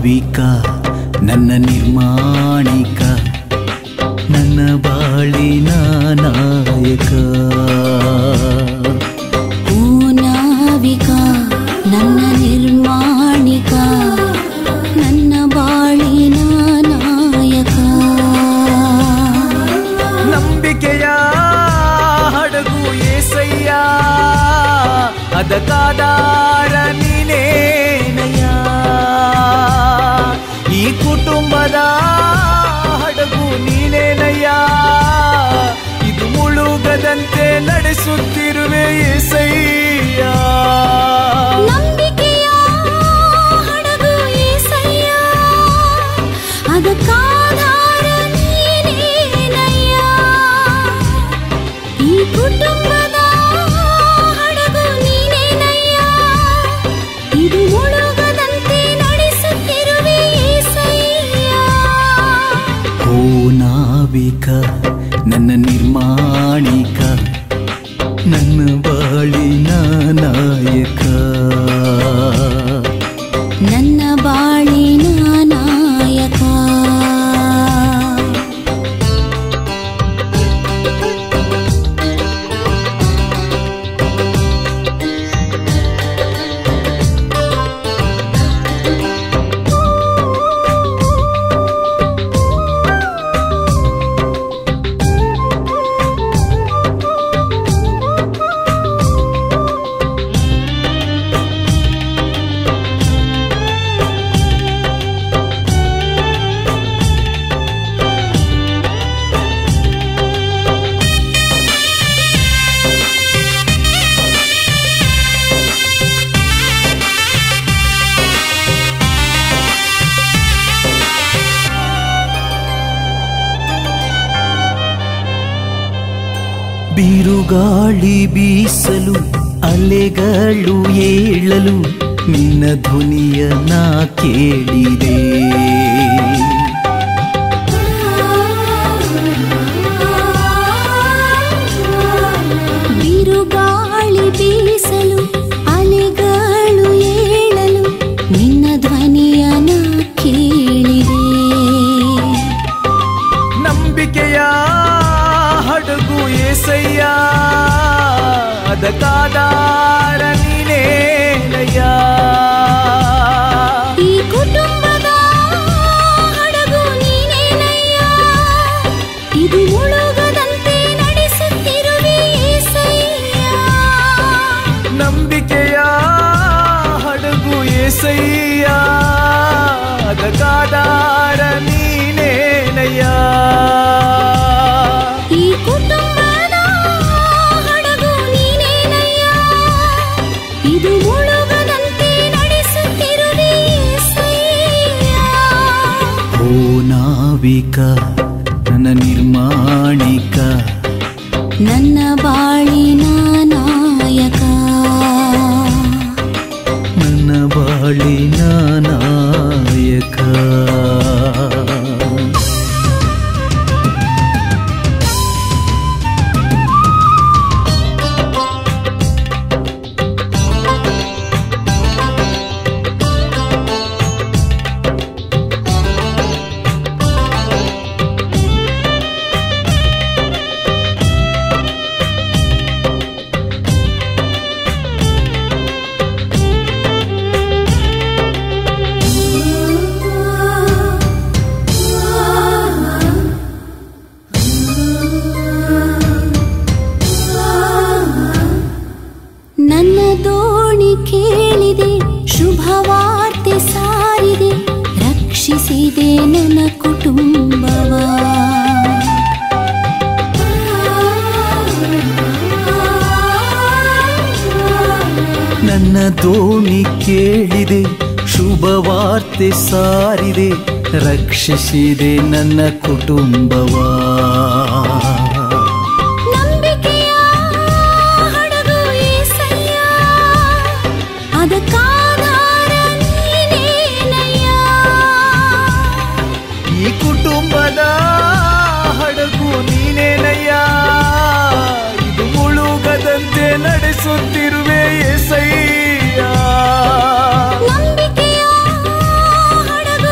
ನಾವಿಕ ನನ್ನ ನಿರ್ಮಾಣಿಕ ನನ್ನ ಬಾಳಿನ ನಾಯಕ ಓ ನಾವಿಕ ನನ್ನ ನಿರ್ಮಾಣಿಕ ನನ್ನ ಬಾಳಿನ ನಾಯಕ ನಂಬಿಕೆಯ ಹಡಗು ಏಸಯ್ಯ ಅದಕ್ಕಾದಾರ ನೀನೇನಯ್ಯ ಈ ಕುಟುಂಬದ ಹಡಗು ನೀನೇನಯ್ಯ ಇದು ಮುಳುಗದಂತೆ ನಡೆಸುತ್ತಿರುವೆ ಏಸಯ್ಯ ನಂಬಿಕೆಯ ಹಡಗು ಏಸಯ್ಯ ಅದಕ್ಕಾಧಾರ ನೀನೇನಯ್ಯ ಈ ಕುಟುಂಬದ ಹಡಗು ನೀನೇನಯ್ಯ ಇದು ಮುಳುಗದಂತೆ ನಡೆಸುತ್ತಿರುವೆ ಏಸಯ್ಯ ಓ ನಾವಿಕ ನನ್ನ ನಿರ್ಮಾಣಿಕ ನನ್ನ ಬಾಳಿನ ನಾಯಕ ನನ್ನ ಬಾಳಿನ ನಾಯಕ ಬಿರುಗಾಳಿ ಬೀಸಲು ಅಲೆಗಳು ಏಳಲು ನಿನ್ನ ಧ್ವನಿಯ ನಾ ಕೇಳಿದೆ ಬಿರುಗಾಳಿ ಬೀಸಲು ಅಲೆಗಳು ಏಳಲು ನಿನ್ನ ಧ್ವನಿಯನ ಕೇಳಿದೆ ನಂಬಿಕೆಯ ಹಡಗು ಏಸಯ್ಯ ಅದಕ್ಕಾದಾರ ನೀನೇನಯ್ಯ ಈ ಕುಟುಂಬದ ಹಡಗು ನೀನೇನಯ್ಯ ಇದು ಮುಳುಗದಂತೆ ನಡೆಸುತ್ತಿರುವೆ ಏಸಯ್ಯ ನಂಬಿಕೆಯ ಹಡಗು ಏಸಯ್ಯ ಅದಕ್ಕಾದಾರ ನೀನೇನಯ್ಯ ಈ ಕುಟುಂಬದ ಹಡಗು ನೀನೇನಯ್ಯ ಇದು ಮುಳುಗದಂತೆ ನಡೆಸುತ್ತಿರುವೆ ಏಸಯ್ಯ ಓ ನಾವಿಕ ನನ್ನ ನಿರ್ಮಾಣಿಕ ನನ್ನ ಬಾಳಿನ ನಾಯಕ ನನ್ನ ಬಾಳಿನ ನಾಯಕ ನನ್ನ ದೋಣಿ ಕೇಳಿದೆ ಶುಭವಾರ್ತೆ ಸಾರಿದೆ ರಕ್ಷಿಸಿದೆ ನನ್ನ ಕುಟುಂಬವ ನನ್ನ ದೋಣಿ ಕೇಳಿದೆ ಶುಭ ವಾರ್ತೆ ಸಾರಿದೆ ರಕ್ಷಿಸಿದೆ ನನ್ನ ಕುಟುಂಬವಾ ನಂಬಿಕೆಯ ಹಡಗು ಏಸಯ್ಯ ಅದಕ್ಕಾಧಾರ ನೀನೇನಯ್ಯ ಈ ಕುಟುಂಬದ ಹಡಗು ನೀನೇನಯ್ಯ ಇದು ಮುಳುಗದಂತೆ ನಡೆಸುತ್ತಿರುವೆ ಎಸಯ್ಯ ನಂಬಿಕೆಯ ಹಡಗು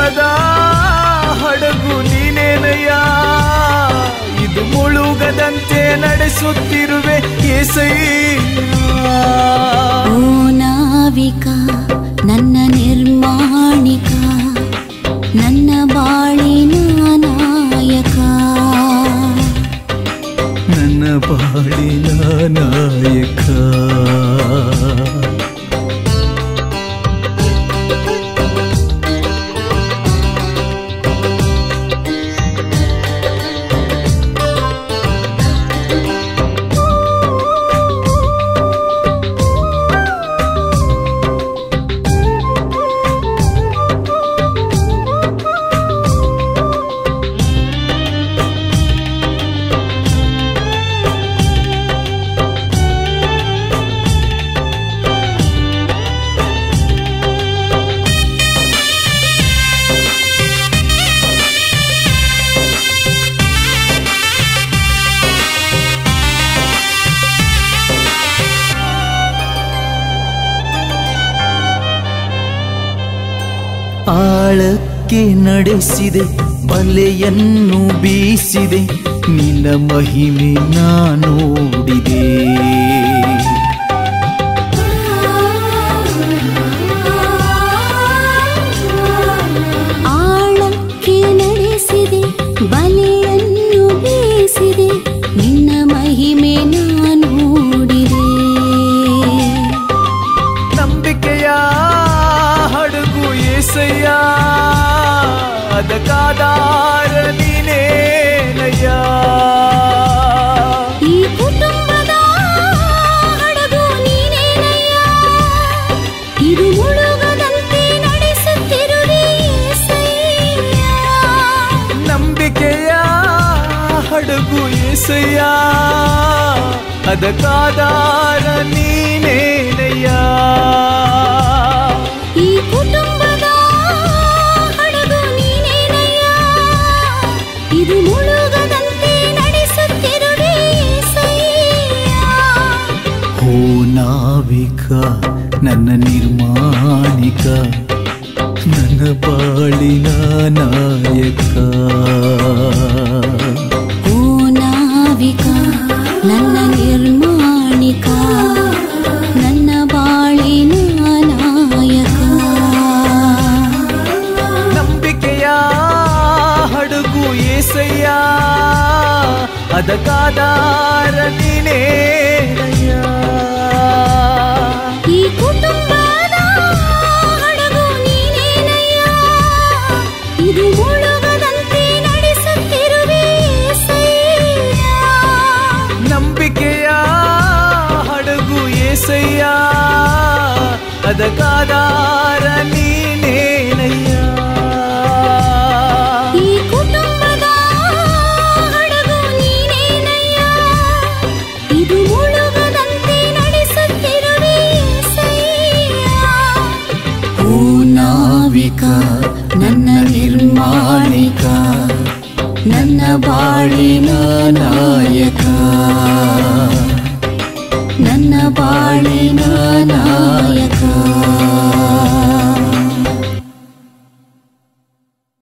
ಕುಟುಂಬದ ಹಡಗು ನೀನೇನಯ್ಯ ಇದು ಮುಳುಗದಂತೆ ನಡೆಸುತ್ತಿರುವೆ ಏಸಯ್ಯ ಓ ನಾವಿಕ ನನ್ನ ನಿರ್ಮಾಣಿಕ ನನ್ನ ಬಾಳಿನ ನಾಯಕ ನನ್ನ ಬಾಳಿನ ನಾಯಕ ಆಳಕ್ಕೆ ನಡೆಸಿದೆ ಬಲೆಯನ್ನು ಬೀಸಿದೆ ನಿನ್ನ ಮಹಿಮೆ ನಾ ನೋಡಿದೆ ಆಳಕ್ಕೆ ನಡೆಸಿದೆ ಬಲೆಯನ್ನು ಬೀಸಿದೆ ನಿನ್ನ ಮಹಿಮೆ ನಾನು ನೋಡಿದೆ ನಂಬಿಕೆಯ ಹಡಗು ಏಸಯ್ಯ ಅದಕ್ಕಾದಾರ ನೀನೇನಯ್ಯ ಈ ಕುಟುಂಬದ ಹಡಗು ನೀನೇನಯ್ಯ ಇದು ಮುಳುಗದಂತೆ ನಡೆಸುತ್ತಿರುವೆ యేసయ్య. ನಂಬಿಕೆಯ ಹಡಗು ಏಸಯ್ಯ ಅದಕ್ಕಾದಾರ ನೀನೇನಯ್ಯ ಈ ಕುಟುಂಬದ ಹಡಗು ನೀನೇನಯ್ಯ ಇದು ಮುಳುಗದಂತೆ ನಡೆಸುತ್ತಿರುವೆ యేసయ్య. ಹೋ ನಾವಿಕ ನನ್ನ ನಿರ್ಮಾಣಿಕ ನನ್ನ ಬಾಳಿನ ನಾಯಕ ಓ ನಾವಿಕ ನನ್ನ ನಿರ್ಮಾಣಿಕ ನನ್ನ ಬಾಳಿನ ನಾಯಕ ನಂಬಿಕೆಯ ಹಡಗು ಏಸಯ್ಯ ಅದಕ್ಕಾದಾರ ನೀನೇನಯ್ಯ ಈ ಕುಟುಂಬದ ಹಡಗು ನೀನೇನಯ್ಯ ಇದು ಮುಳುಗದಂತೆ ನಡೆಸುತ್ತಿರುವೆ యేసయ్య. ನಂಬಿಕೆಯ ಹಡಗು ಏಸಯ್ಯ ಅದಕ್ಕಾದಾರ ನೀನೇನಯ್ಯ ಈ ಕುಟುಂಬದ ಹಡಗು ನೀನೇನಯ್ಯ ಇದು ಮುಳುಗದಂತೆ ನಡೆಸುತ್ತಿರುವೆ యేసయ్య. ಓ ನಾವಿಕ ನನ್ನ ನಿರ್ಮಾಣಿಕ ನನ್ನ ಬಾಳಿನ